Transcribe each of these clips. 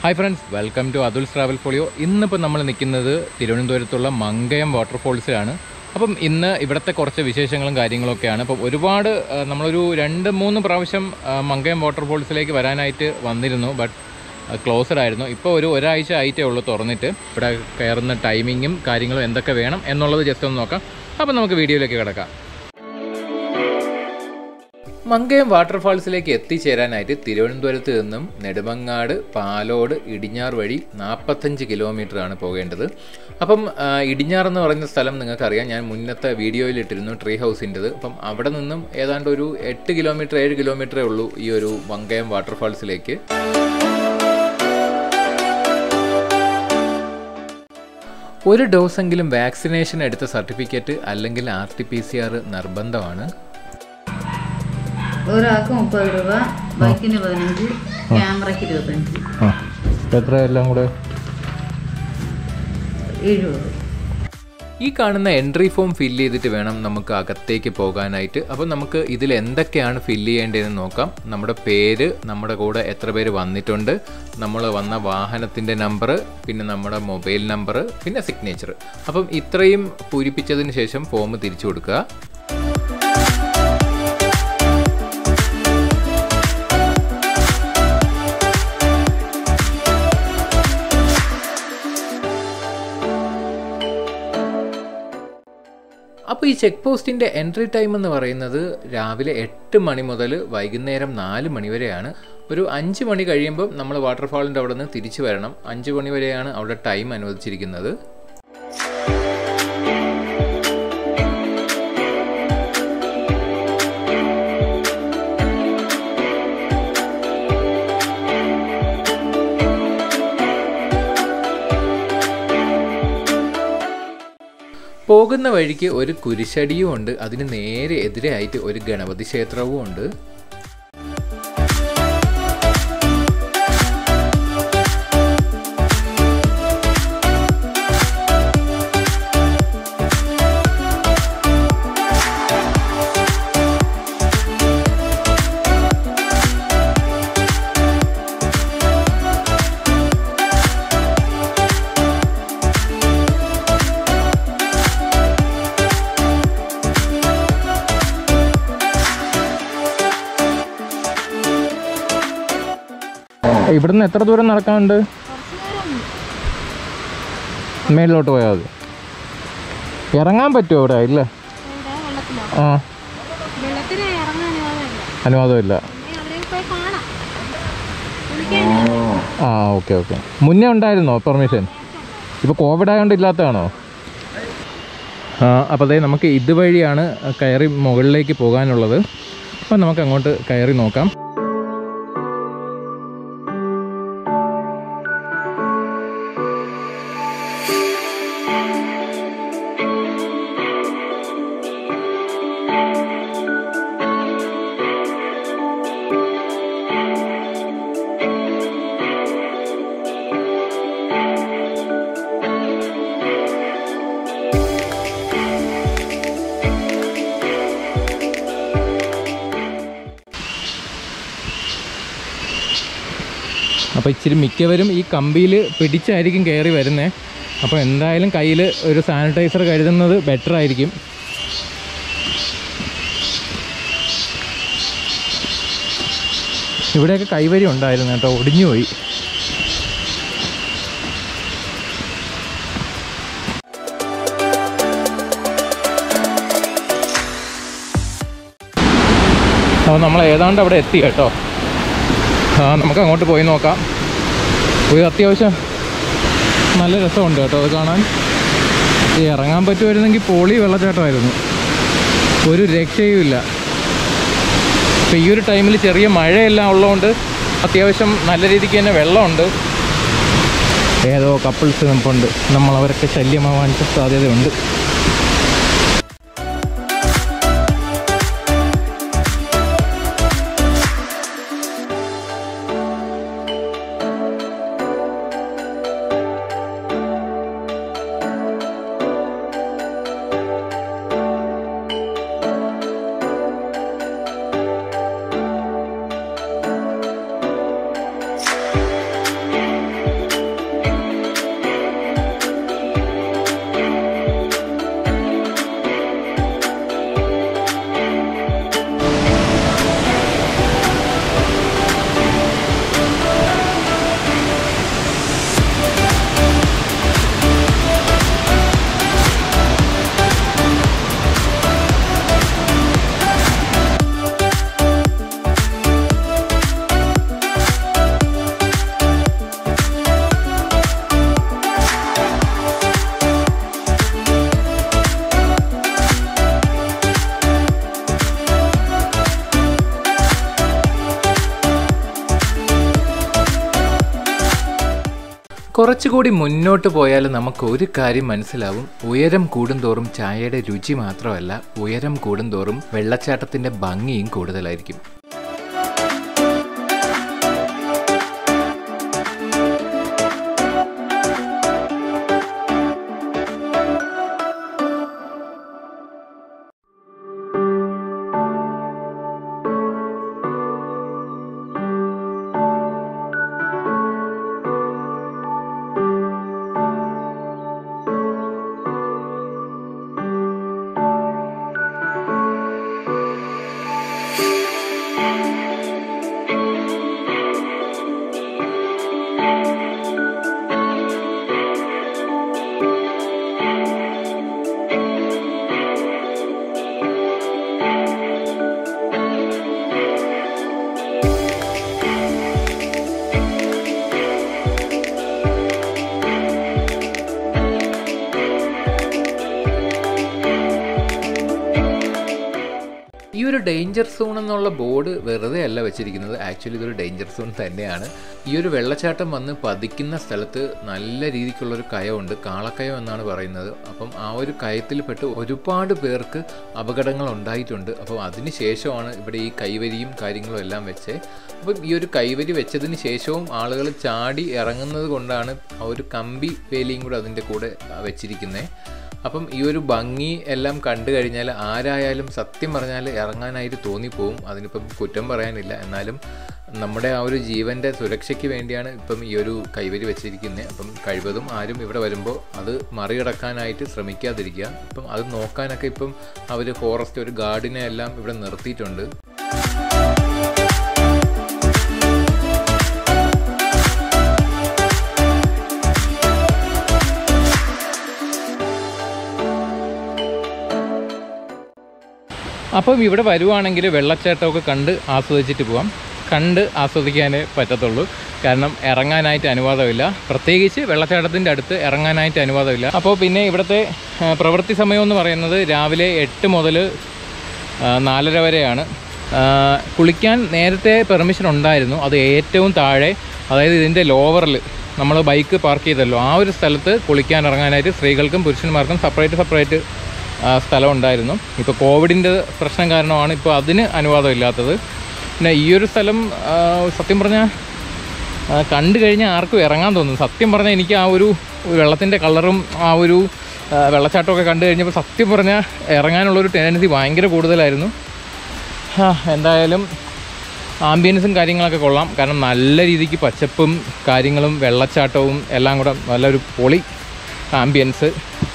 hi friends welcome to Atul travel folio ഇന്നിപ്പോൾ നമ്മൾ നിൽക്കുന്നത് തിരുവനന്തപുരത്തുള്ള മങ്കയം വാട്ടർഫോൾസിലാണ് അപ്പം ഇന്ന് ഇവിടുത്തെ കുറച്ച് വിശേഷങ്ങളും കാര്യങ്ങളൊക്കെയാണ് അപ്പം ഒരുപാട് ആ, നമ്മളൊരു രണ്ട് മൂന്ന് പ്രാവശ്യം ആ, മങ്കയം വാട്ടർഫോൾസിലേക്ക് വരാനായിട്ട് വന്നിരുന്നു ബട്ട് ക്ലോസ്ഡ് ആയിരുന്നു ഇപ്പോൾ ഒരു ഒരാഴ്ച ആയിട്ടേ ഉള്ളൂ തുറന്നിട്ട് ഇവിടെ കയറുന്ന ടൈമിങ്ങും കാര്യങ്ങളും എന്തൊക്കെ വേണം എന്നുള്ളത് ജസ്റ്റ് ഒന്ന് നോക്കാം അപ്പം നമുക്ക് വീഡിയോയിലേക്ക് കിടക്കാം മങ്കയം വാട്ടർഫാൾസിലേക്ക് എത്തിച്ചേരാനായിട്ട് തിരുവനന്തപുരത്ത് നിന്നും നെടുമങ്ങാട് പാലോട് ഇടിഞ്ഞാർ വഴി നാൽപ്പത്തഞ്ച് കിലോമീറ്റർ ആണ് പോകേണ്ടത് അപ്പം ആ, ഇടിഞ്ഞാർ എന്ന് പറയുന്ന സ്ഥലം നിങ്ങൾക്കറിയാം ഞാൻ മുന്നത്തെ വീഡിയോയിൽ ഇട്ടിരുന്നു ട്രീ ഹൗസിൻ്റെത് അപ്പം അവിടെ നിന്നും ഏതാണ്ട് ഒരു എട്ട് കിലോമീറ്റർ ഏഴ് കിലോമീറ്ററേ ഉള്ളൂ ഈ ഒരു മങ്കയം വാട്ടർഫാൾസിലേക്ക് ഒരു ഡോസെങ്കിലും വാക്സിനേഷൻ എടുത്ത സർട്ടിഫിക്കറ്റ് അല്ലെങ്കിൽ R T P C R നിർബന്ധമാണ് ഒരാൾക്ക് മുപ്പത് രൂപ ബൈക്കിന് പതിനഞ്ച് ക്യാമറയ്ക്ക് ഇരുപത്തഞ്ച് എത്ര എല്ലാം കൂടെ എഴുപത് ഈ കാണുന്ന എൻട്രി ഫോം ഫില്ല് ചെയ്തിട്ട് വേണം നമുക്ക് അകത്തേക്ക് പോകാനായിട്ട് അപ്പോൾ നമുക്ക് ഇതിൽ എന്തൊക്കെയാണ് ഫില്ല് ചെയ്യേണ്ടതെന്ന് നോക്കാം നമ്മുടെ പേര് നമ്മുടെ കൂടെ എത്ര പേര് വന്നിട്ടുണ്ട് നമ്മൾ വന്ന വാഹനത്തിൻ്റെ നമ്പർ പിന്നെ നമ്മുടെ മൊബൈൽ നമ്പർ പിന്നെ സിഗ്നേച്ചർ അപ്പം ഇത്രയും പൂരിപ്പിച്ചതിന് ശേഷം ഫോം തിരിച്ചു കൊടുക്കുക അപ്പോൾ ഈ ചെക്ക് പോസ്റ്റിൻ്റെ എൻട്രി ടൈം എന്ന് പറയുന്നത് രാവിലെ എട്ട് മണി മുതൽ വൈകുന്നേരം നാല് മണി വരെയാണ് ഒരു അഞ്ച് മണി കഴിയുമ്പോൾ നമ്മൾ വാട്ടർഫാളിൻ്റെ അവിടെ നിന്ന് തിരിച്ചു വരണം അഞ്ച് മണി വരെയാണ് അവിടെ ടൈം അനുവദിച്ചിരിക്കുന്നത് പോകുന്ന വഴിക്ക് ഒരു കുരിശടിയും ഉണ്ട് അതിന് നേരെ എതിരായിട്ട് ഒരു ഗണപതി ക്ഷേത്രവും ഉണ്ട് ഇവിടുന്ന് എത്ര ദൂരം നടക്കാനുണ്ട് മേളിലോട്ട് പോയാൽ മതി ഇറങ്ങാൻ പറ്റുമോ ഇവിടെ ഇല്ല ആ വെള്ളത്തിന് ഇറങ്ങാൻ അനുവാദമില്ല അനുവാദമില്ല പിന്നെ അവിടെ പോയി കാണാം കുളിക്കാൻ ആ ഓക്കെ ഓക്കെ മുന്നേ ഉണ്ടായിരുന്നോ പെർമിഷൻ ഇപ്പോൾ കോവിഡ് ആയതുകൊണ്ട് ഇല്ലാത്തതാണോ ആ അപ്പോൾ അതെ നമുക്ക് ഇതുവഴിയാണ് കയറി മുകളിലേക്ക് പോകാനുള്ളത് അപ്പോൾ നമുക്ക് അങ്ങോട്ട് കയറി നോക്കാം അപ്പോൾ ഇച്ചിരി മിക്കവരും ഈ കമ്പിയിൽ പിടിച്ചായിരിക്കും കയറി വരുന്നത് അപ്പോൾ എന്തായാലും കയ്യിൽ ഒരു സാനിറ്റൈസർ കരുതുന്നത് ബെറ്റർ ആയിരിക്കും ഇവിടെയൊക്കെ കൈവരി ഉണ്ടായിരുന്നു കേട്ടോ ഒടിഞ്ഞു പോയി അപ്പോൾ നമ്മൾ ഏതാണ്ട് അവിടെ എത്തി കേട്ടോ ആ നമുക്ക് അങ്ങോട്ട് പോയി നോക്കാം പോയി അത്യാവശ്യം നല്ല രസമുണ്ട് കേട്ടോ അത് കാണാൻ ഈ ഇറങ്ങാൻ പറ്റുമായിരുന്നെങ്കിൽ പോളി വെള്ളച്ചാട്ടമായിരുന്നു ഒരു രക്ഷയും ഇല്ല ഇപ്പം ഈ ഒരു ടൈമിൽ ചെറിയ മഴയെല്ലാം ഉള്ളതുകൊണ്ട് അത്യാവശ്യം നല്ല രീതിക്ക് തന്നെ വെള്ളമുണ്ട് ഏതോ കപ്പിൾസ് നിൽപ്പുണ്ട് നമ്മൾ അവരൊക്കെ ശല്യമാവാൻ സാധ്യതയുണ്ട് കുറച്ചുകൂടി മുന്നോട്ട് പോയാൽ നമുക്ക് ഒരു കാര്യം മനസ്സിലാവും ഉയരം കൂടുന്തോറും ചായയുടെ രുചി മാത്രമല്ല ഉയരം കൂടുന്തോറും വെള്ളച്ചാട്ടത്തിന്റെ ഭംഗിയും കൂടുതലായിരിക്കും ഈ ഒരു ഡേഞ്ചർ സോൺ എന്നുള്ള ബോർഡ് വെറുതെ അല്ല വെച്ചിരിക്കുന്നത് ആക്ച്വലി ഇതൊരു ഡേഞ്ചർ സോൺ തന്നെയാണ് ഈ ഒരു വെള്ളച്ചാട്ടം വന്ന് പതിക്കുന്ന സ്ഥലത്ത് നല്ല രീതിക്കുള്ളൊരു കയമുണ്ട് കാളക്കയം എന്നാണ് പറയുന്നത് അപ്പം ആ ഒരു കയത്തിൽപ്പെട്ട് ഒരുപാട് പേർക്ക് അപകടങ്ങൾ ഉണ്ടായിട്ടുണ്ട് അപ്പോൾ അതിന് ശേഷമാണ് ഇവിടെ ഈ കൈവരിയും കാര്യങ്ങളും എല്ലാം വെച്ചേ അപ്പം ഈ ഒരു കൈവരി വെച്ചതിന് ശേഷവും ആളുകൾ ചാടി ഇറങ്ങുന്നത് കൊണ്ടാണ് ആ ഒരു കമ്പി വേലിയും കൂടെ അതിൻ്റെ കൂടെ വെച്ചിരിക്കുന്നത് അപ്പം ഈ ഒരു ഭംഗി എല്ലാം കണ്ടു കഴിഞ്ഞാൽ ആരായാലും സത്യം പറഞ്ഞാൽ ഇറങ്ങാനായിട്ട് തോന്നിപ്പോവും അതിനിപ്പം കുറ്റം പറയാനില്ല എന്നാലും നമ്മുടെ ആ ഒരു ജീവൻ്റെ സുരക്ഷയ്ക്ക് വേണ്ടിയാണ് ഇപ്പം ഈ ഒരു കൈവരി വെച്ചിരിക്കുന്നത് അപ്പം കഴിവതും ആരും ഇവിടെ വരുമ്പോൾ അത് മറികടക്കാനായിട്ട് ശ്രമിക്കാതിരിക്കുക അപ്പം അത് നോക്കാനൊക്കെ ഇപ്പം അവർ ഫോറസ്റ്റ് ഒരു ഗാർഡിനെ എല്ലാം ഇവിടെ നിർത്തിയിട്ടുണ്ട് അപ്പം ഇവിടെ വരുവാണെങ്കിൽ വെള്ളച്ചാട്ടമൊക്കെ കണ്ട് ആസ്വദിച്ചിട്ട് പോവാം കണ്ട് ആസ്വദിക്കാനേ പറ്റത്തുള്ളൂ കാരണം ഇറങ്ങാനായിട്ട് അനുവാദമില്ല പ്രത്യേകിച്ച് വെള്ളച്ചാട്ടത്തിൻ്റെ അടുത്ത് ഇറങ്ങാനായിട്ട് അനുവാദമില്ല അപ്പോൾ പിന്നെ ഇവിടുത്തെ ആ, പ്രവൃത്തി സമയം എന്ന് പറയുന്നത് രാവിലെ എട്ട് മുതൽ ആ, നാലര വരെയാണ് ആ, കുളിക്കാൻ നേരത്തെ പെർമിഷൻ ഉണ്ടായിരുന്നു അത് ഏറ്റവും താഴെ അതായത് ഇതിൻ്റെ ലോവറിൽ നമ്മൾ ബൈക്ക് പാർക്ക് ചെയ്തല്ലോ ആ ഒരു സ്ഥലത്ത് കുളിക്കാൻ ഇറങ്ങാനായിട്ട് സ്ത്രീകൾക്കും പുരുഷന്മാർക്കും സെപ്പറേറ്റ് സെപ്പറേറ്റ് സ്ഥലം ഉണ്ടായിരുന്നു ഇപ്പോൾ കോവിഡിൻ്റെ പ്രശ്നം കാരണമാണ് ഇപ്പോൾ അതിന് അനുവാദമില്ലാത്തത് പിന്നെ ഈ ഒരു സ്ഥലം ആ, സത്യം പറഞ്ഞാൽ ആ, കണ്ടു കഴിഞ്ഞാൽ ആർക്കും ഇറങ്ങാൻ തോന്നും സത്യം പറഞ്ഞാൽ എനിക്ക് ആ ഒരു വെള്ളത്തിൻ്റെ കളറും ആ ഒരു ആ, വെള്ളച്ചാട്ടമൊക്കെ കണ്ടു കഴിഞ്ഞപ്പോൾ സത്യം പറഞ്ഞാൽ ഇറങ്ങാനുള്ളൊരു ടെൻഡൻസി ഭയങ്കര കൂടുതലായിരുന്നു ആ, എന്തായാലും ആംബിയൻസും കാര്യങ്ങളൊക്കെ കൊള്ളാം കാരണം നല്ല രീതിക്ക് പച്ചപ്പും കാര്യങ്ങളും വെള്ളച്ചാട്ടവും എല്ലാം കൂടെ നല്ലൊരു പൊളി ആംബിയൻസ്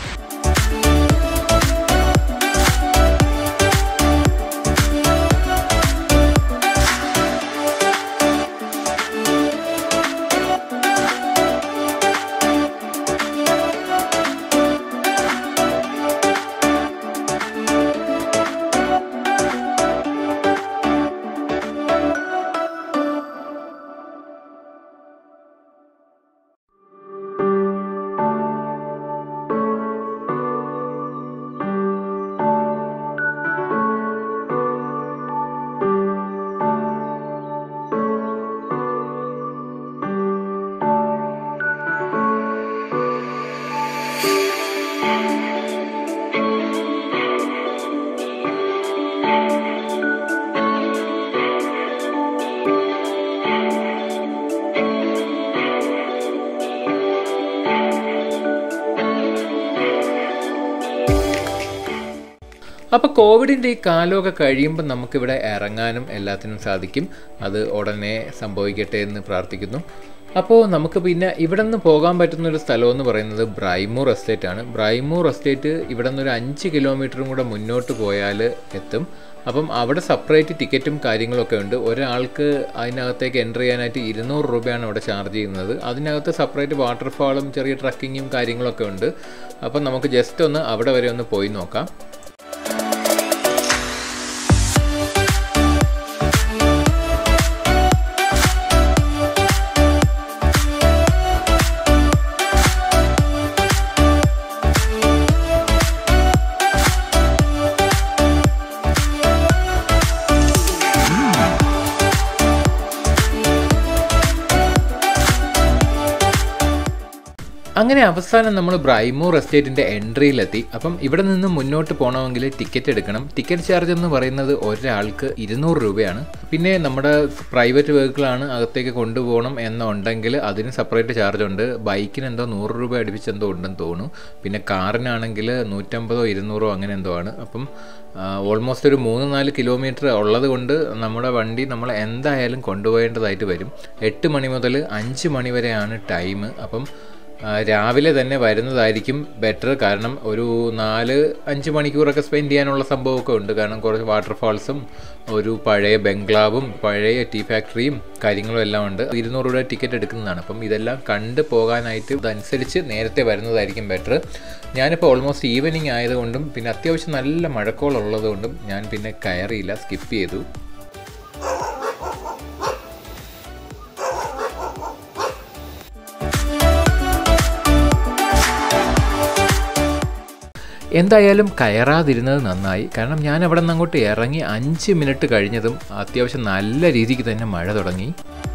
അപ്പോൾ കോവിഡിൻ്റെ ഈ കാലമൊക്കെ കഴിയുമ്പോൾ നമുക്കിവിടെ ഇറങ്ങാനും എല്ലാത്തിനും സാധിക്കും അത് ഉടനെ സംഭവിക്കട്ടെ എന്ന് പ്രാർത്ഥിക്കുന്നു അപ്പോൾ നമുക്ക് പിന്നെ ഇവിടെ നിന്ന് പോകാൻ പറ്റുന്ന ഒരു സ്ഥലം എന്ന് പറയുന്നത് ബ്രൈമൂർ എസ്റ്റേറ്റ് ആണ് ബ്രൈമൂർ എസ്റ്റേറ്റ് ഇവിടെ നിന്ന് ഒരു അഞ്ച് കിലോമീറ്ററും കൂടെ മുന്നോട്ട് പോയാൽ എത്തും അപ്പം അവിടെ സെപ്പറേറ്റ് ടിക്കറ്റും കാര്യങ്ങളൊക്കെ ഉണ്ട് ഒരാൾക്ക് അതിനകത്തേക്ക് എൻ്റർ ചെയ്യാനായിട്ട് ഇരുന്നൂറ് രൂപയാണ് അവിടെ ചാർജ് ചെയ്യുന്നത് അതിനകത്ത് സെപ്പറേറ്റ് വാട്ടർഫാളും ചെറിയ ട്രക്കിങ്ങും കാര്യങ്ങളൊക്കെ ഉണ്ട് അപ്പം നമുക്ക് ജസ്റ്റ് ഒന്ന് അവിടെ വരെ ഒന്ന് പോയി നോക്കാം അങ്ങനെ അവസാനം നമ്മൾ ബ്രൈമൂർ എസ്റ്റേറ്റിൻ്റെ എൻട്രിയിലെത്തി അപ്പം ഇവിടെ നിന്ന് മുന്നോട്ട് പോകണമെങ്കിൽ ടിക്കറ്റ് എടുക്കണം ടിക്കറ്റ് ചാർജ് എന്ന് പറയുന്നത് ഒരാൾക്ക് ഇരുന്നൂറ് രൂപയാണ് പിന്നെ നമ്മുടെ പ്രൈവറ്റ് വെഹിക്കിളാണ് അകത്തേക്ക് കൊണ്ടുപോകണം എന്നുണ്ടെങ്കിൽ അതിന് സെപ്പറേറ്റ് ചാർജ് ഉണ്ട് ബൈക്കിന് എന്തോ നൂറ് രൂപ അടുപ്പിച്ച് എന്തോ ഉണ്ടെന്ന് തോന്നുന്നു പിന്നെ കാറിനാണെങ്കിൽ നൂറ്റമ്പതോ ഇരുന്നൂറോ അങ്ങനെ എന്തോ ആണ് അപ്പം ഓൾമോസ്റ്റ് ഒരു മൂന്ന് നാല് കിലോമീറ്റർ ഉള്ളത് കൊണ്ട് നമ്മുടെ വണ്ടി നമ്മൾ എന്തായാലും കൊണ്ടുപോകേണ്ടതായിട്ട് വരും എട്ട് മണി മുതൽ അഞ്ച് മണി വരെയാണ് ടൈം അപ്പം ആ, രാവിലെ തന്നെ വരുന്നതായിരിക്കും ബെറ്റർ കാരണം ഒരു നാല് അഞ്ച് മണിക്കൂറൊക്കെ സ്പെൻഡ് ചെയ്യാനുള്ള സംഭവമൊക്കെ ഉണ്ട് കാരണം കുറച്ച് വാട്ടർഫാൾസും ഒരു പഴയ ബംഗ്ലാവും പഴയ ടീ ഫാക്ടറിയും കാര്യങ്ങളും എല്ലാം ഉണ്ട് ഇരുന്നൂറ് രൂപ ടിക്കറ്റ് എടുക്കുന്നതാണ് അപ്പം ഇതെല്ലാം കണ്ട് പോകാനായിട്ട് ഇതനുസരിച്ച് നേരത്തെ വരുന്നതായിരിക്കും ബെറ്റർ ഞാനിപ്പോൾ ഓൾമോസ്റ്റ് ഈവനിങ് ആയതുകൊണ്ടും പിന്നെ അത്യാവശ്യം നല്ല മഴക്കോളുള്ളത് കൊണ്ടും ഞാൻ പിന്നെ കയറിയില്ല സ്കിപ്പ് ചെയ്തു എന്തായാലും കയറാതിരുന്നത് നന്നായി കാരണം ഞാൻ അവിടെ നിന്ന് അങ്ങോട്ട് ഇറങ്ങി അഞ്ച് മിനിറ്റ് കഴിഞ്ഞതും അത്യാവശ്യം നല്ല രീതിക്ക് തന്നെ മഴ തുടങ്ങി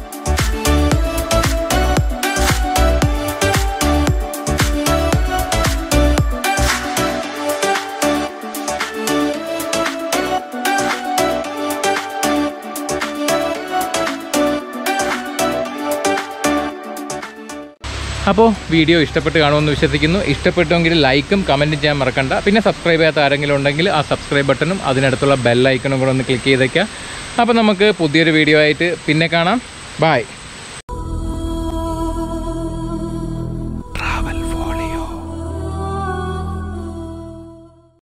അപ്പോൾ വീഡിയോ ഇഷ്ടപ്പെട്ട് കാണുമെന്ന് വിശ്വസിക്കുന്നു ഇഷ്ടപ്പെട്ടുവെങ്കിൽ ലൈക്കും കമൻറ്റും ചെയ്യാൻ മറക്കണ്ട പിന്നെ സബ്സ്ക്രൈബ് ചെയ്യാത്ത ആരെങ്കിലും ഉണ്ടെങ്കിൽ ആ സബ്സ്ക്രൈബ് ബട്ടണും അതിനടുത്തുള്ള ബെൽ ഐക്കണും കൂടെ ഒന്ന് ക്ലിക്ക് ചെയ്തേക്കുക അപ്പോൾ നമുക്ക് പുതിയൊരു വീഡിയോ ആയിട്ട് പിന്നെ കാണാം ബായ്